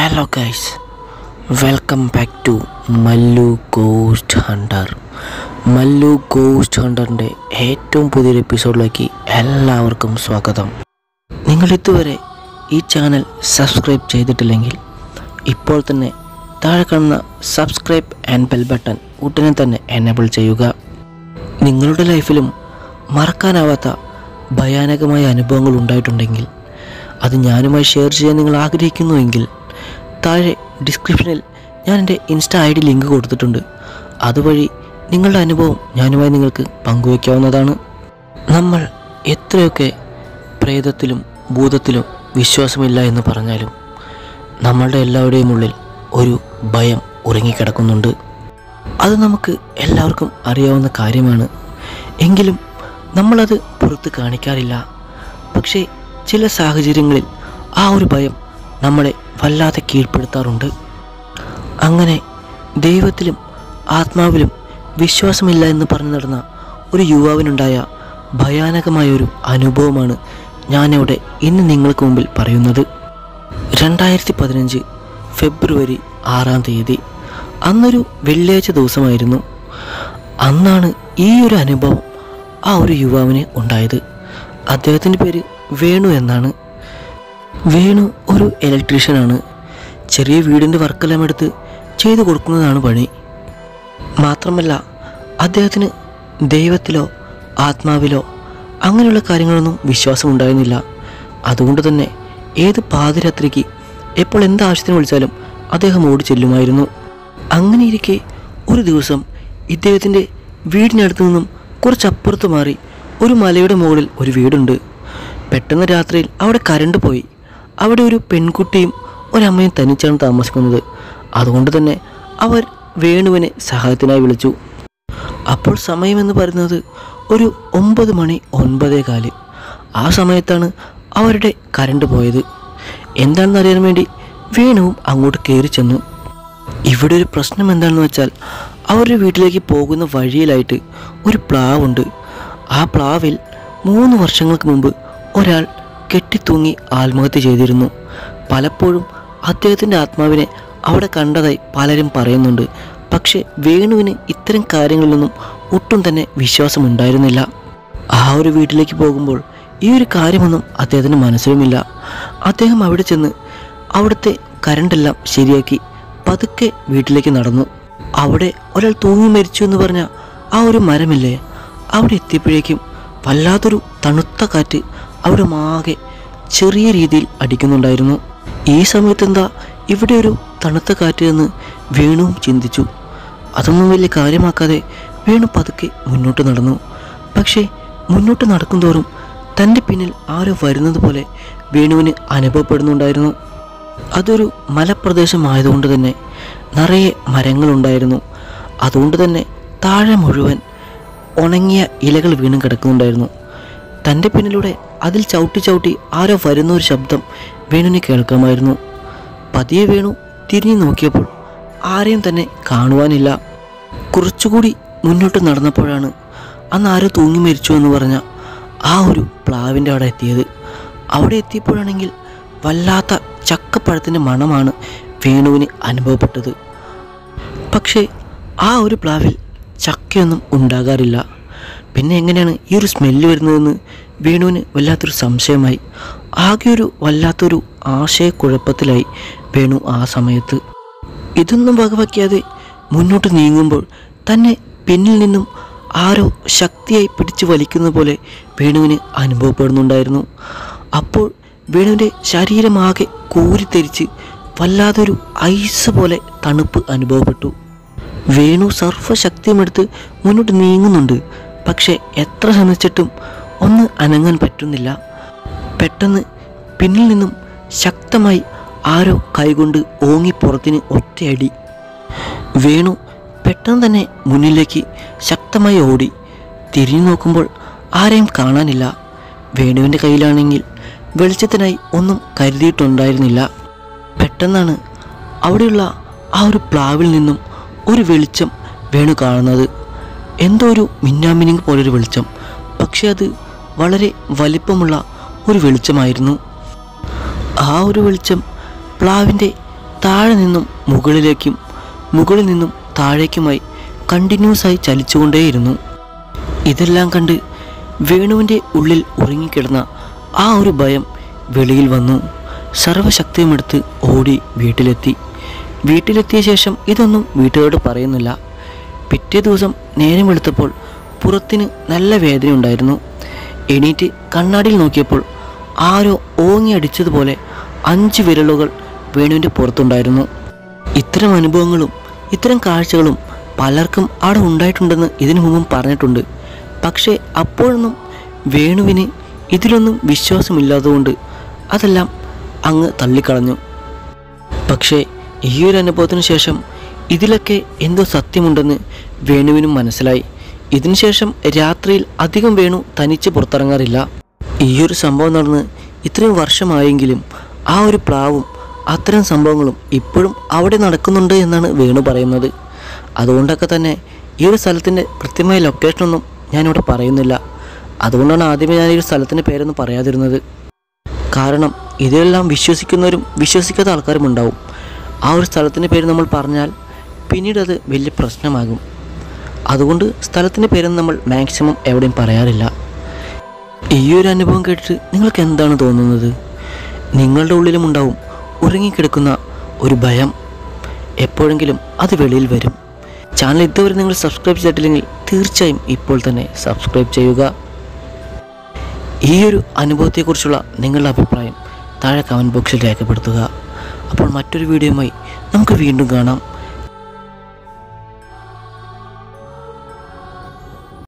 hello guys welcome back to Mallu ghost hunter Mallu ghost ഹണ്ടറിൻ്റെ ഏറ്റവും പുതിയൊരു എപ്പിസോഡിലേക്ക് എല്ലാവർക്കും സ്വാഗതം നിങ്ങൾ ഇതുവരെ ഈ ചാനൽ സബ്സ്ക്രൈബ് ചെയ്തിട്ടില്ലെങ്കിൽ ഇപ്പോൾ തന്നെ താഴെ കാണുന്ന സബ്സ്ക്രൈബ് ആൻഡ് ബെൽ ബട്ടൺ ഉടനെ തന്നെ എനേബിൾ ചെയ്യുക നിങ്ങളുടെ ലൈഫിലും മറക്കാനാവാത്ത ഭയാനകമായ അനുഭവങ്ങൾ ഉണ്ടായിട്ടുണ്ടെങ്കിൽ അത് ഞാനുമായി ഷെയർ ചെയ്യാൻ നിങ്ങൾ ആഗ്രഹിക്കുന്നുവെങ്കിൽ താഴെ ഡിസ്ക്രിപ്ഷനിൽ ഞാൻ എൻ്റെ ഇൻസ്റ്റാ ഐ ഡി ലിങ്ക് കൊടുത്തിട്ടുണ്ട് അതുവഴി നിങ്ങളുടെ അനുഭവം ഞാനുമായി നിങ്ങൾക്ക് പങ്കുവയ്ക്കാവുന്നതാണ് നമ്മൾ എത്രയൊക്കെ പ്രേതത്തിലും ഭൂതത്തിലും വിശ്വാസമില്ല എന്ന് പറഞ്ഞാലും നമ്മളുടെ എല്ലാവരുടെയും ഉള്ളിൽ ഒരു ഭയം ഉറങ്ങിക്കിടക്കുന്നുണ്ട് അത് നമുക്ക് എല്ലാവർക്കും അറിയാവുന്ന കാര്യമാണ് എങ്കിലും നമ്മളത് പുറത്ത് കാണിക്കാറില്ല പക്ഷേ ചില സാഹചര്യങ്ങളിൽ ആ ഒരു ഭയം നമ്മളെ വല്ലാതെ കീഴ്പ്പെടുത്താറുണ്ട് അങ്ങനെ ദൈവത്തിലും ആത്മാവിലും വിശ്വാസമില്ല എന്ന് പറഞ്ഞു നടന്ന ഒരു യുവാവിനുണ്ടായ ഭയാനകമായ ഒരു അനുഭവമാണ് ഞാനിവിടെ ഇന്ന് നിങ്ങൾക്ക് മുമ്പിൽ പറയുന്നത് രണ്ടായിരത്തി പതിനഞ്ച് ഫെബ്രുവരി ആറാം തീയതി അന്നൊരു വെള്ളിയാഴ്ച ദിവസമായിരുന്നു അന്നാണ് ഈ ഒരു അനുഭവം ആ ഒരു യുവാവിന് ഉണ്ടായത് അദ്ദേഹത്തിൻ്റെ പേര് വേണു എന്നാണ് വേണു ഒരു ഇലക്ട്രീഷ്യനാണ് ചെറിയ വീടിൻ്റെ വർക്കെല്ലാം എടുത്ത് ചെയ്തു കൊടുക്കുന്നതാണ് പണി മാത്രമല്ല അദ്ദേഹത്തിന് ദൈവത്തിലോ ആത്മാവിലോ അങ്ങനെയുള്ള കാര്യങ്ങളൊന്നും വിശ്വാസമുണ്ടായിരുന്നില്ല അതുകൊണ്ട് തന്നെ ഏത് പാതിരാത്രിക്ക് എപ്പോൾ എന്താവശ്യത്തിന് വിളിച്ചാലും അദ്ദേഹം ഓടി ചെല്ലുമായിരുന്നു അങ്ങനെ ഇരിക്കെ ഒരു ദിവസം ഇദ്ദേഹത്തിൻ്റെ വീടിനടുത്ത് നിന്നും കുറച്ചപ്പുറത്ത് മാറി ഒരു മലയുടെ മുകളിൽ ഒരു വീടുണ്ട് പെട്ടെന്ന് രാത്രിയിൽ അവിടെ കരണ്ട് പോയി അവിടെ ഒരു പെൺകുട്ടിയും ഒരമ്മയും തനിച്ചാണ് താമസിക്കുന്നത് അതുകൊണ്ട് തന്നെ അവർ വേണുവിനെ സഹായത്തിനായി വിളിച്ചു അപ്പോൾ സമയമെന്ന് പറയുന്നത് ഒരു ഒമ്പത് മണി ഒൻപതേ കാല് ആ സമയത്താണ് അവരുടെ കരണ്ട് പോയത് എന്താണെന്ന് അറിയാൻ വേണ്ടി വേണുവും അങ്ങോട്ട് കയറി ചെന്നു ഇവിടെ ഒരു പ്രശ്നം എന്താണെന്ന് വെച്ചാൽ അവരുടെ വീട്ടിലേക്ക് പോകുന്ന വഴിയിലായിട്ട് ഒരു പ്ലാവുണ്ട് ആ പ്ലാവിൽ മൂന്ന് വർഷങ്ങൾക്ക് മുമ്പ് ഒരാൾ കെട്ടിത്തൂങ്ങി ആത്മഹത്യ ചെയ്തിരുന്നു പലപ്പോഴും അദ്ദേഹത്തിൻ്റെ ആത്മാവിനെ അവിടെ കണ്ടതായി പലരും പറയുന്നുണ്ട് പക്ഷേ വേണുവിന് ഇത്തരം കാര്യങ്ങളിലൊന്നും ഒട്ടും തന്നെ വിശ്വാസമുണ്ടായിരുന്നില്ല ആ ഒരു വീട്ടിലേക്ക് പോകുമ്പോൾ ഈ ഒരു കാര്യമൊന്നും അദ്ദേഹത്തിന് മനസ്സിലുമില്ല അദ്ദേഹം അവിടെ ചെന്ന് അവിടുത്തെ കരണ്ടെല്ലാം ശരിയാക്കി പതുക്കെ വീട്ടിലേക്ക് നടന്നു അവിടെ ഒരാൾ തൂങ്ങി മരിച്ചു എന്ന് പറഞ്ഞ ആ ഒരു മരമില്ലേ അവിടെ എത്തിയപ്പോഴേക്കും വല്ലാത്തൊരു തണുത്ത കാറ്റ് അവിടെ മാകെ ചെറിയ രീതിയിൽ അടിക്കുന്നുണ്ടായിരുന്നു ഈ സമയത്ത് എന്താ ഇവിടെ ഒരു തണുത്ത കാറ്റ് എന്ന് വേണുവും ചിന്തിച്ചു അതൊന്നും വലിയ കാര്യമാക്കാതെ വേണു പതുക്കെ മുന്നോട്ട് നടന്നു പക്ഷേ മുന്നോട്ട് നടക്കുന്തോറും തൻ്റെ പിന്നിൽ ആരോ വരുന്നത് പോലെ വേണുവിന് അനുഭവപ്പെടുന്നുണ്ടായിരുന്നു അതൊരു മലപ്രദേശമായതുകൊണ്ട് തന്നെ നിറയെ മരങ്ങളുണ്ടായിരുന്നു അതുകൊണ്ട് തന്നെ താഴെ മുഴുവൻ ഉണങ്ങിയ ഇലകൾ വീണും കിടക്കുന്നുണ്ടായിരുന്നു തൻ്റെ പിന്നിലൂടെ അതിൽ ചവിട്ടി ചവിട്ടി ആരോ വരുന്ന ഒരു ശബ്ദം വേണുവിന് കേൾക്കാമായിരുന്നു പതിയെ വേണു തിരിഞ്ഞു നോക്കിയപ്പോൾ ആരെയും തന്നെ കാണുവാനില്ല കുറച്ചുകൂടി മുന്നോട്ട് നടന്നപ്പോഴാണ് അന്ന് ആരോ തൂങ്ങി മരിച്ചു എന്ന് പറഞ്ഞ ആ ഒരു പ്ലാവിൻ്റെ അവിടെ എത്തിയത് അവിടെ എത്തിയപ്പോഴാണെങ്കിൽ വല്ലാത്ത ചക്കപ്പഴത്തിൻ്റെ മണമാണ് വേണുവിന് അനുഭവപ്പെട്ടത് പക്ഷേ ആ ഒരു പ്ലാവിൽ ചക്കയൊന്നും ഉണ്ടാകാറില്ല പിന്നെ എങ്ങനെയാണ് ഈ ഒരു സ്മെല്ല് വരുന്നതെന്ന് വേണുവിന് വല്ലാത്തൊരു സംശയമായി ആകെ ഒരു വല്ലാത്തൊരു ആശയക്കുഴപ്പത്തിലായി വേണു ആ സമയത്ത് ഇതൊന്നും വകവയ്ക്കാതെ മുന്നോട്ട് നീങ്ങുമ്പോൾ തന്നെ പിന്നിൽ നിന്നും ആരോ ശക്തിയായി പിടിച്ചു വലിക്കുന്ന പോലെ വേണുവിന് അനുഭവപ്പെടുന്നുണ്ടായിരുന്നു അപ്പോൾ വേണുവിൻ്റെ ശരീരമാകെ കൂരിത്തെരിച്ച് വല്ലാതൊരു ഐസ് പോലെ തണുപ്പ് അനുഭവപ്പെട്ടു വേണു സർവ്വശക്തിയുമെടുത്ത് മുന്നോട്ട് നീങ്ങുന്നുണ്ട് പക്ഷേ എത്ര ശ്രമിച്ചിട്ടും ഒന്ന് അനങ്ങാൻ പറ്റുന്നില്ല പെട്ടെന്ന് പിന്നിൽ നിന്നും ശക്തമായി ആരോ കൈകൊണ്ട് ഓങ്ങി പുറത്തിന് ഒറ്റയടി വേണു പെട്ടെന്ന് തന്നെ മുന്നിലേക്ക് ശക്തമായി ഓടി തിരിഞ്ഞു നോക്കുമ്പോൾ ആരെയും കാണാനില്ല വേണുവിൻ്റെ കയ്യിലാണെങ്കിൽ വെളിച്ചത്തിനായി ഒന്നും കരുതിയിട്ടുണ്ടായിരുന്നില്ല പെട്ടെന്നാണ് അവിടെയുള്ള ആ ഒരു പ്ലാവിൽ നിന്നും ഒരു വെളിച്ചം വേണു കാണുന്നത് എന്തോ ഒരു മിന്നാമിനിങ് പോലൊരു വെളിച്ചം പക്ഷെ അത് വളരെ വലിപ്പമുള്ള ഒരു വെളിച്ചമായിരുന്നു ആ ഒരു വെളിച്ചം പ്ലാവിൻ്റെ താഴെ നിന്നും മുകളിലേക്കും മുകളിൽ നിന്നും താഴേക്കുമായി കണ്ടിന്യൂസ് ആയി ചലിച്ചുകൊണ്ടേയിരുന്നു ഇതെല്ലാം കണ്ട് വേണുവിൻ്റെ ഉള്ളിൽ ഉറങ്ങിക്കിടന്ന ആ ഒരു ഭയം വെളിയിൽ വന്നു സർവശക്തിയുമെടുത്ത് ഓടി വീട്ടിലെത്തി വീട്ടിലെത്തിയ ശേഷം ഇതൊന്നും വീട്ടുകാരോട് പറയുന്നില്ല പിറ്റേ ദിവസം നേരം വെളുത്തപ്പോൾ പുറത്തിന് നല്ല വേദനയുണ്ടായിരുന്നു എണീറ്റ് കണ്ണാടിയിൽ നോക്കിയപ്പോൾ ആരോ ഓങ്ങി അടിച്ചതുപോലെ അഞ്ച് വിരലുകൾ വേണുവിൻ്റെ പുറത്തുണ്ടായിരുന്നു ഇത്തരം അനുഭവങ്ങളും ഇത്തരം കാഴ്ചകളും പലർക്കും അവിടെ ഉണ്ടായിട്ടുണ്ടെന്ന് ഇതിനു മുമ്പും പറഞ്ഞിട്ടുണ്ട് പക്ഷേ അപ്പോഴൊന്നും വേണുവിന് ഇതിലൊന്നും വിശ്വാസമില്ലാത്തതുകൊണ്ട് അതെല്ലാം അങ്ങ് തള്ളിക്കളഞ്ഞു പക്ഷേ ഈ ഒരു അനുഭവത്തിന് ശേഷം ഇതിലൊക്കെ എന്തോ സത്യമുണ്ടെന്ന് വേണുവിനും മനസ്സിലായി ഇതിനുശേഷം രാത്രിയിൽ അധികം വേണു തനിച്ച് പുറത്തിറങ്ങാറില്ല ഈ ഒരു സംഭവം നടന്ന് ഇത്രയും വർഷമായെങ്കിലും ആ ഒരു പ്ലാവും അത്തരം സംഭവങ്ങളും ഇപ്പോഴും അവിടെ നടക്കുന്നുണ്ട് എന്നാണ് വേണു പറയുന്നത് അതുകൊണ്ടൊക്കെ തന്നെ ഈ ഒരു സ്ഥലത്തിൻ്റെ കൃത്യമായ ലൊക്കേഷനൊന്നും ഞാനിവിടെ പറയുന്നില്ല അതുകൊണ്ടാണ് ആദ്യമേ ഞാൻ ഈ ഒരു സ്ഥലത്തിൻ്റെ പേരൊന്നും പറയാതിരുന്നത് കാരണം ഇതിലെല്ലാം വിശ്വസിക്കുന്നവരും വിശ്വസിക്കാത്ത ആൾക്കാരും ഉണ്ടാവും ആ ഒരു സ്ഥലത്തിൻ്റെ പേര് നമ്മൾ പറഞ്ഞാൽ പിന്നീട് അത് വലിയ പ്രശ്നമാകും അതുകൊണ്ട് സ്ഥലത്തിൻ്റെ പേരൊന്നും നമ്മൾ മാക്സിമം എവിടെയും പറയാറില്ല ഈ ഒരു അനുഭവം കേട്ടിട്ട് നിങ്ങൾക്ക് എന്താണ് തോന്നുന്നത് നിങ്ങളുടെ ഉള്ളിലും ഉണ്ടാവും ഉറങ്ങിക്കിടക്കുന്ന ഒരു ഭയം എപ്പോഴെങ്കിലും അത് വെളിയിൽ വരും ചാനൽ ഇതുവരെ നിങ്ങൾ സബ്സ്ക്രൈബ് ചെയ്തിട്ടില്ലെങ്കിൽ തീർച്ചയായും ഇപ്പോൾ തന്നെ സബ്സ്ക്രൈബ് ചെയ്യുക ഈ ഒരു അനുഭവത്തെക്കുറിച്ചുള്ള നിങ്ങളുടെ അഭിപ്രായം താഴെ കമൻറ്റ് ബോക്സിൽ രേഖപ്പെടുത്തുക അപ്പോൾ മറ്റൊരു വീഡിയോയുമായി നമുക്ക് വീണ്ടും കാണാം